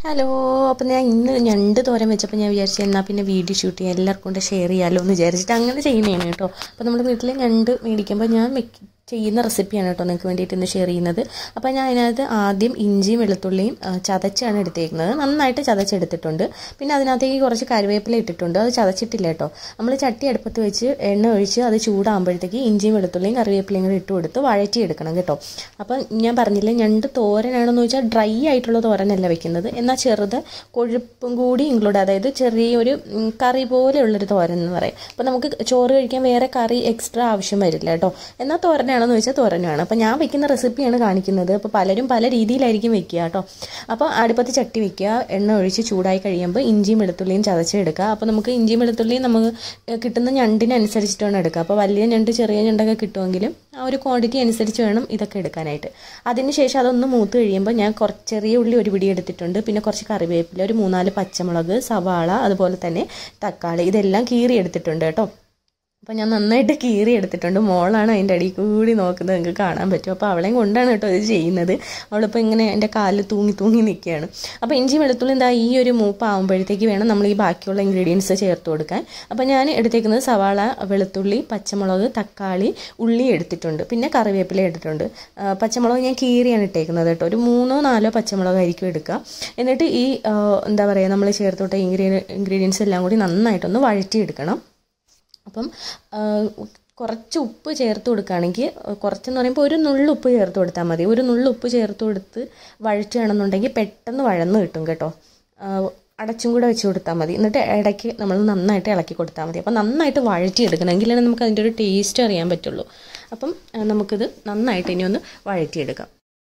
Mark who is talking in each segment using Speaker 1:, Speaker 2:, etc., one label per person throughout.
Speaker 1: hello അപ്പം ഞാൻ ഇന്ന് ഞണ്ട് തോരൻ വെച്ചപ്പോൾ ഞാൻ വിചാരിച്ചു എന്നാൽ പിന്നെ വീഡിയോ ഷൂട്ട് ചെയ്യാം എല്ലാവർക്കും കൊണ്ട് ഷെയർ ചെയ്യാമല്ലോ എന്ന് വിചാരിച്ചിട്ട് അങ്ങനെ ചെയ്യുന്നതാണ് കേട്ടോ അപ്പോൾ നമ്മുടെ വീട്ടിൽ ഞണ്ട് മേടിക്കുമ്പോൾ ഞാൻ വെക്ക് ചെയ്യുന്ന റെസിപ്പിയാണ് കേട്ടോ നിങ്ങൾക്ക് വേണ്ടിയിട്ട് ഇന്ന് ഷെയർ ചെയ്യുന്നത് അപ്പോൾ ഞാൻ അതിനകത്ത് ആദ്യം ഇഞ്ചിയും വെളുത്തുള്ളിയും ആ, ചതച്ചാണ് എടുത്തേക്കുന്നത് നന്നായിട്ട് ചതച്ചെടുത്തിട്ടുണ്ട് പിന്നെ അതിനകത്തേക്ക് കുറച്ച് കറിവേപ്പില ഇട്ടിട്ടുണ്ട് അത് ചതച്ചിട്ടില്ല കേട്ടോ നമ്മൾ ചട്ടി അടുപ്പത്ത് വെച്ച് എണ്ണ ഒഴിച്ച് അത് ചൂടാകുമ്പോഴത്തേക്ക് ഇഞ്ചിയും വെളുത്തുള്ളിയും കറിവേപ്പിലയും കൂടി ഇട്ട് കൊടുത്ത് വഴറ്റിയെടുക്കണം കേട്ടോ അപ്പം ഞാൻ പറഞ്ഞില്ലേ ഞണ്ട് തോരനാണെന്ന് വെച്ചാൽ ഡ്രൈ ആയിട്ടുള്ള തോരനല്ല വെക്കുന്നത് എന്നാൽ ചെറുത് കൊഴുപ്പും കൂടി ഇൻക്ലൂഡ് അതായത് ചെറിയൊരു ഉം, കറി പോലെയുള്ളൊരു തോരൻ എന്ന് പറയും അപ്പോൾ നമുക്ക് ചോറ് കഴിക്കാൻ വേറെ കറി എക്സ്ട്രാ ആവശ്യം വരില്ല കേട്ടോ എന്നാൽ തോരനാണെന്ന് വെച്ചാൽ തോരനാണ് അപ്പോൾ ഞാൻ വെക്കുന്ന റെസിപ്പിയാണ് കാണിക്കുന്നത് അപ്പോൾ പലരും പല രീതിയിലായിരിക്കും വെക്കുക കേട്ടോ അപ്പോൾ അടുപ്പത്ത് ചട്ടി വെക്കുക എണ്ണ ഒഴിച്ച് ചൂടായി കഴിയുമ്പോൾ ഇഞ്ചിയും വെളുത്തുള്ളിയും ചതച്ചെടുക്കുക അപ്പോൾ നമുക്ക് ഇഞ്ചിയും വെളുത്തുള്ളിയും നമുക്ക് കിട്ടുന്ന ഞണ്ടിനനുസരിച്ചിട്ട് വേണം എടുക്കുക അപ്പോൾ വലിയ ഞണ്ട് ചെറിയ ഞണ്ടൊക്കെ കിട്ടുമെങ്കിലും ആ ഒരു ക്വാണ്ടിറ്റി അനുസരിച്ച് വേണം ഇതൊക്കെ എടുക്കാനായിട്ട് അതിനുശേഷം അതൊന്ന് മൂത്ത് കഴിയുമ്പോൾ ഞാൻ കുറച്ച് ചെറിയ ഉള്ളി ഒരു പിടി എടുത്തിട്ടുണ്ട് പിന്നെ കുറച്ച് കറിവേപ്പില ഒരു മൂന്നാല് പച്ചമുളക് സവാള അതുപോലെ തന്നെ തക്കാളി ഇതെല്ലാം കീറി എടുത്തിട്ടുണ്ട് കേട്ടോ അപ്പോൾ ഞാൻ നന്നായിട്ട് കീറി എടുത്തിട്ടുണ്ട് മോളാണ് അതിൻ്റെ അടിയിൽ കൂടി നോക്കുന്നത് നിങ്ങൾക്ക് കാണാൻ പറ്റും അപ്പോൾ അവളെയും കൊണ്ടാണ് കേട്ടോ ഇത് ചെയ്യുന്നത് അവളിപ്പോൾ ഇങ്ങനെ എൻ്റെ കാലിൽ തൂങ്ങി തൂങ്ങി നിൽക്കുകയാണ് അപ്പോൾ ഇഞ്ചി വെളുത്തുള്ളി എന്താ ഈ ഒരു മൂപ്പാകുമ്പോഴത്തേക്ക് വേണം നമ്മൾ ഈ ബാക്കിയുള്ള ഇൻഗ്രീഡിയൻസ് ചേർത്ത് കൊടുക്കാൻ അപ്പോൾ ഞാൻ എടുത്തേക്കുന്നത് സവാള വെളുത്തുള്ളി പച്ചമുളക് തക്കാളി ഉള്ളി എടുത്തിട്ടുണ്ട് പിന്നെ കറിവേപ്പില എടുത്തിട്ടുണ്ട് ആ, പച്ചമുളക് ഞാൻ കീറിയാണ് ഇട്ടേക്കുന്നത് കേട്ടോ ഒരു മൂന്നോ നാലോ പച്ചമുളകായിരിക്കും എടുക്കുക എന്നിട്ട് ഈ ആ, എന്താ പറയുക നമ്മൾ ചേർത്തോട്ട ഇൻഗ്രീഡിയ ഇൻഗ്രീഡിയൻസ് എല്ലാം കൂടി നന്നായിട്ടൊന്ന് വഴറ്റിയെടുക്കണം അപ്പം ആ, കുറച്ച് ഉപ്പ് ചേർത്ത് കൊടുക്കുകയാണെങ്കിൽ കുറച്ചെന്ന് പറയുമ്പോൾ ഒരു നുള്ളു ഉപ്പ് ചേർത്ത് കൊടുത്താൽ മതി ഒരു നുള്ളു ഉപ്പ് ചേർത്ത് കൊടുത്ത് വഴറ്റുകയാണെന്നുണ്ടെങ്കിൽ പെട്ടെന്ന് വഴന്ന് കിട്ടും കേട്ടോ ആ, അടച്ചും കൂടെ വെച്ച് കൊടുത്താൽ മതി എന്നിട്ട് ഇടയ്ക്ക് നമ്മൾ നന്നായിട്ട് ഇളക്കി കൊടുത്താൽ മതി അപ്പം നന്നായിട്ട് വഴറ്റിയെടുക്കണം എങ്കിലാണ് നമുക്ക് അതിൻ്റെ ഒരു ടേസ്റ്റ് അറിയാൻ പറ്റുള്ളൂ അപ്പം ആ, നമുക്കിത് നന്നായിട്ട് ഇനി ഒന്ന് വഴറ്റിയെടുക്കാം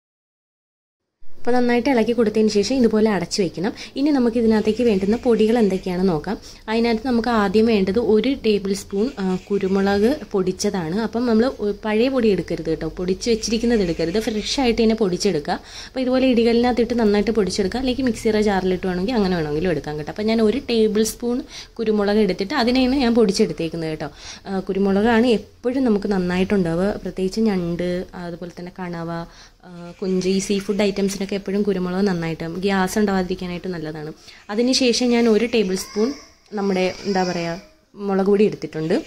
Speaker 1: അപ്പോൾ നന്നായിട്ട് ഇളക്കി കൊടുത്തതിന് ശേഷം ഇതുപോലെ അടച്ചു വെക്കണം ഇനി നമുക്ക് ഇതിനകത്തേക്ക് വേണ്ടുന്ന പൊടികൾ എന്തൊക്കെയാണെന്ന് നോക്കാം അതിനകത്ത് നമുക്ക് ആദ്യം വേണ്ടത് ഒരു ടേബിൾ സ്പൂൺ ആ, കുരുമുളക് പൊടിച്ചതാണ് അപ്പം നമ്മൾ പഴയ പൊടി എടുക്കരുത് കേട്ടോ പൊടിച്ച് വെച്ചിരിക്കുന്നത് എടുക്കരുത് ഫ്രഷ് ആയിട്ട് തന്നെ പൊടിച്ചെടുക്കുക അപ്പോൾ ഇതുപോലെ ഇടികളിനകത്തിട്ട് നന്നായിട്ട് പൊടിച്ചെടുക്കുക അല്ലെങ്കിൽ മിക്സിയുടെ ജാറിലിട്ട് വേണമെങ്കിൽ അങ്ങനെ വേണമെങ്കിലും എടുക്കാം കേട്ടോ അപ്പോൾ ഞാൻ ഒരു ടേബിൾ സ്പൂൺ കുരുമുളക് എടുത്തിട്ട് അതിനെയാണ് ഞാൻ പൊടിച്ചെടുത്തേക്കുന്നത് കേട്ടോ ആ, കുരുമുളകാണ് എപ്പോഴും നമുക്ക് നന്നായിട്ടുണ്ടാവുക പ്രത്യേകിച്ച് ഞണ്ട് അതുപോലെ തന്നെ കണവ ആ, കുഞ്ച് ഈ സീ ഫുഡ് ഐറ്റംസിനൊക്കെ എപ്പോഴും കുരുമുളക് നന്നായിട്ട് ഗ്യാസ് ഉണ്ടാവാതിരിക്കാനായിട്ട് നല്ലതാണ് അതിനുശേഷം ഞാൻ ഒരു ടേബിൾ സ്പൂൺ നമ്മുടെ എന്താ പറയുക മുളക് പൊടി എടുത്തിട്ടുണ്ട്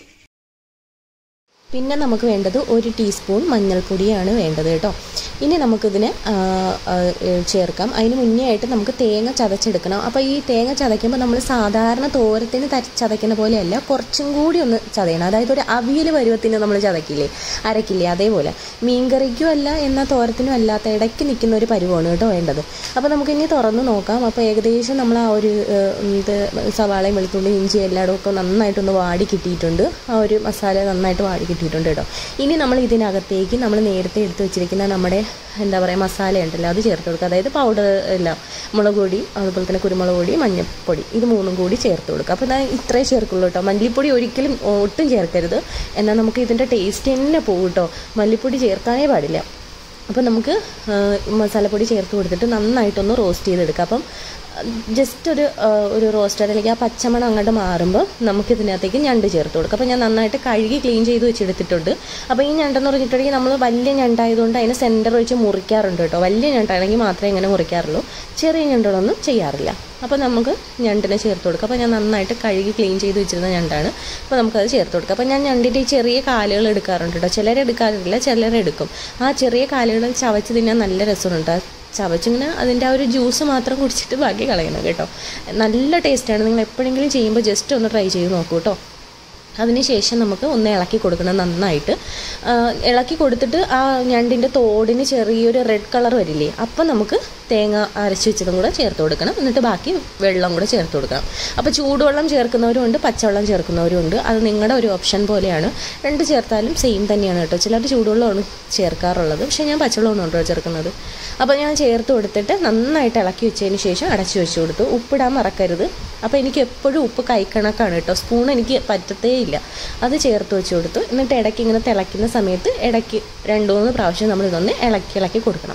Speaker 1: പിന്നെ നമുക്ക് വേണ്ടത് ഒരു ടീസ്പൂൺ മഞ്ഞൾപ്പൊടിയാണ് വേണ്ടത് കേട്ടോ ഇനി നമുക്കിതിന് ആ, ആ, ചേർക്കാം അതിന് മുന്നേ ആയിട്ട് നമുക്ക് തേങ്ങ ചതച്ചെടുക്കണം അപ്പോൾ ഈ തേങ്ങ ചതയ്ക്കുമ്പോൾ നമ്മൾ സാധാരണ തോരത്തിന് തര- ചതയ്ക്കുന്ന പോലെയല്ല കുറച്ചും കൂടി ഒന്ന് ചതയണം അതായത് ഒരു അവിയൽ പരുവത്തിന് നമ്മൾ ചതക്കില്ലേ അരക്കില്ലേ അതേപോലെ മീൻകറിക്കും അല്ല എന്നാൽ തോരത്തിനും അല്ലാത്ത ഇടയ്ക്ക് നിൽക്കുന്ന ഒരു പരുവമാണ് കേട്ടോ വേണ്ടത് അപ്പോൾ നമുക്കിനി തുറന്ന് നോക്കാം അപ്പോൾ ഏകദേശം നമ്മൾ ആ ഒരു ഏഹ്, ഇത് സവാളയും വെളുത്തുള്ളി ഇഞ്ചി എല്ലായിടും ഒക്കെ നന്നായിട്ടൊന്ന് വാടി കിട്ടിയിട്ടുണ്ട് ആ ഒരു മസാല നന്നായിട്ട് വാടി കിട്ടിയിട്ടുണ്ട് കേട്ടോ ഇനി നമ്മൾ ഇതിനകത്തേക്ക് നമ്മൾ നേരത്തെ എടുത്ത് വെച്ചിരിക്കുന്ന നമ്മുടെ എന്താ പറയുക മസാല ഉണ്ടല്ലോ അത് ചേർത്ത് കൊടുക്കുക അതായത് പൗഡർ എല്ലാം മുളക് പൊടി അതുപോലെ തന്നെ കുരുമുളക് പൊടി മഞ്ഞൾപ്പൊടി ഇത് മൂന്നും കൂടി ചേർത്ത് കൊടുക്കുക അപ്പോൾ ഞാൻ ഇത്രേ ചേർക്കുള്ളൂ കേട്ടോ മല്ലിപ്പൊടി ഒരിക്കലും ഒട്ടും ചേർക്കരുത് എന്നാൽ നമുക്ക് ഇതിൻ്റെ ടേസ്റ്റ് തന്നെ പോകും കേട്ടോ മല്ലിപ്പൊടി ചേർക്കാനേ പാടില്ല അപ്പോൾ നമുക്ക് ആ, മസാലപ്പൊടി ചേർത്ത് കൊടുത്തിട്ട് നന്നായിട്ടൊന്ന് റോസ്റ്റ് ചെയ്തെടുക്കാം അപ്പം ജസ്റ്റ് ഒരു ആ, ഒരു റോസ്റ്റർ അല്ലെങ്കിൽ ആ പച്ചമണം അങ്ങോട്ട് മാറുമ്പോൾ നമുക്ക് ഇതിനകത്തേക്ക് ഞണ്ട് ചേർത്ത് കൊടുക്കാം അപ്പോൾ ഞാൻ നന്നായിട്ട് കഴുകി ക്ലീൻ ചെയ്ത് വെച്ചെടുത്തിട്ടുണ്ട് അപ്പോൾ ഈ ഞണ്ടെന്ന് പറഞ്ഞിട്ടുണ്ടെങ്കിൽ നമ്മൾ വലിയ ഞണ്ടായതുകൊണ്ട് അതിന് സെൻറ്റർ വെച്ച് മുറിക്കാറുണ്ട് കേട്ടോ വലിയ ഞണ്ടാണെങ്കിൽ മാത്രമേ ഇങ്ങനെ മുറിക്കാറുള്ളൂ ചെറിയ ഞണ്ടുകളൊന്നും ചെയ്യാറില്ല അപ്പോൾ നമുക്ക് ഞണ്ടിനെ ചേർത്ത് കൊടുക്കാം അപ്പോൾ ഞാൻ നന്നായിട്ട് കഴുകി ക്ലീൻ ചെയ്ത് വെച്ചിരുന്ന ഞണ്ടാണ് അപ്പോൾ നമുക്കത് ചേർത്ത് കൊടുക്കാം അപ്പോൾ ഞാൻ ഞണ്ടിൻ്റെ ഈ ചെറിയ കാലുകൾ എടുക്കാറുണ്ട് കേട്ടോ ചിലരെടുക്കാറില്ല ചിലരെടുക്കും ആ ചെറിയ കാലുകൾ ചവച്ച് തിന്നാൻ നല്ല രസമുണ്ട് ആ ചവച്ചിങ്ങനെ അതിൻ്റെ ആ ഒരു ജ്യൂസ് മാത്രം കുടിച്ചിട്ട് ബാക്കി കളയണം കേട്ടോ നല്ല ടേസ്റ്റാണ് നിങ്ങൾ എപ്പോഴെങ്കിലും ചെയ്യുമ്പോൾ ജസ്റ്റ് ഒന്ന് ട്രൈ ചെയ്ത് നോക്കൂ കേട്ടോ അതിനുശേഷം നമുക്ക് ഒന്ന് ഇളക്കി കൊടുക്കണം നന്നായിട്ട് ആ, ഇളക്കി കൊടുത്തിട്ട് ആ ഞണ്ടിൻ്റെ തോടിന് ചെറിയൊരു റെഡ് കളർ വരില്ലേ അപ്പം നമുക്ക് തേങ്ങ അരച്ച് വെച്ചതും കൂടെ ചേർത്ത് കൊടുക്കണം എന്നിട്ട് ബാക്കി വെള്ളം കൂടെ ചേർത്ത് കൊടുക്കണം അപ്പോൾ ചൂടുവെള്ളം ചേർക്കുന്നവരും ഉണ്ട് പച്ചവെള്ളം ചേർക്കുന്നവരും ഉണ്ട് അത് നിങ്ങളുടെ ഒരു ഓപ്ഷൻ പോലെയാണ് രണ്ട് ചേർത്താലും സെയിം തന്നെയാണ് കേട്ടോ ചിലർ ചൂടുവെള്ളമാണ് ചേർക്കാറുള്ളത് പക്ഷേ ഞാൻ പച്ചവെള്ളമാണ് കേട്ടോ ചേർക്കുന്നത് അപ്പോൾ ഞാൻ ചേർത്ത് കൊടുത്തിട്ട് നന്നായിട്ട് ഇളക്കി വെച്ചതിന് ശേഷം അടച്ചു വെച്ച് കൊടുത്തു ഉപ്പിടാൻ മറക്കരുത് അപ്പോൾ എനിക്ക് എപ്പോഴും ഉപ്പ് കൈക്കണക്കാണ് കേട്ടോ സ്പൂൺ എനിക്ക് പറ്റത്തേ ഇല്ല അത് ചേർത്ത് വെച്ച് കൊടുത്തു എന്നിട്ട് ഇടയ്ക്ക് ഇങ്ങനെ തിളയ്ക്കുന്ന സമയത്ത് ഇടയ്ക്ക് രണ്ട് മൂന്ന് പ്രാവശ്യം നമ്മൾ ഇതൊന്ന് ഇളക്കി ഇളക്കി കൊടുക്കണം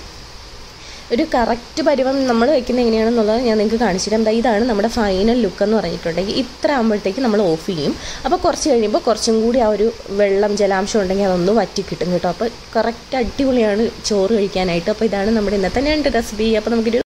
Speaker 1: ഒരു കറക്റ്റ് പരുവം നമ്മൾ വെക്കുന്നത് എങ്ങനെയാണെന്നുള്ളത് ഞാൻ നിങ്ങൾക്ക് കാണിച്ചു തരാം ദാ ഇതാണ് നമ്മുടെ ഫൈനൽ ലുക്ക് എന്ന് പറഞ്ഞിട്ടുണ്ടെങ്കിൽ ഇത്ര ആകുമ്പോഴത്തേക്ക് നമ്മൾ ഓഫ് ചെയ്യും അപ്പോൾ കുറച്ച് കഴിയുമ്പോൾ കുറച്ചും കൂടി ആ ഒരു വെള്ളം ജലാംശം ഉണ്ടെങ്കിൽ അതൊന്ന് വറ്റി കിട്ടും കേട്ടോ അപ്പോൾ കറക്റ്റ് അടിപൊളിയാണ് ചോറ് കഴിക്കാനായിട്ട് അപ്പോൾ ഇതാണ് നമ്മുടെ ഇന്നത്തെ രണ്ട് റെസിപ്പി അപ്പോൾ നമുക്കൊരു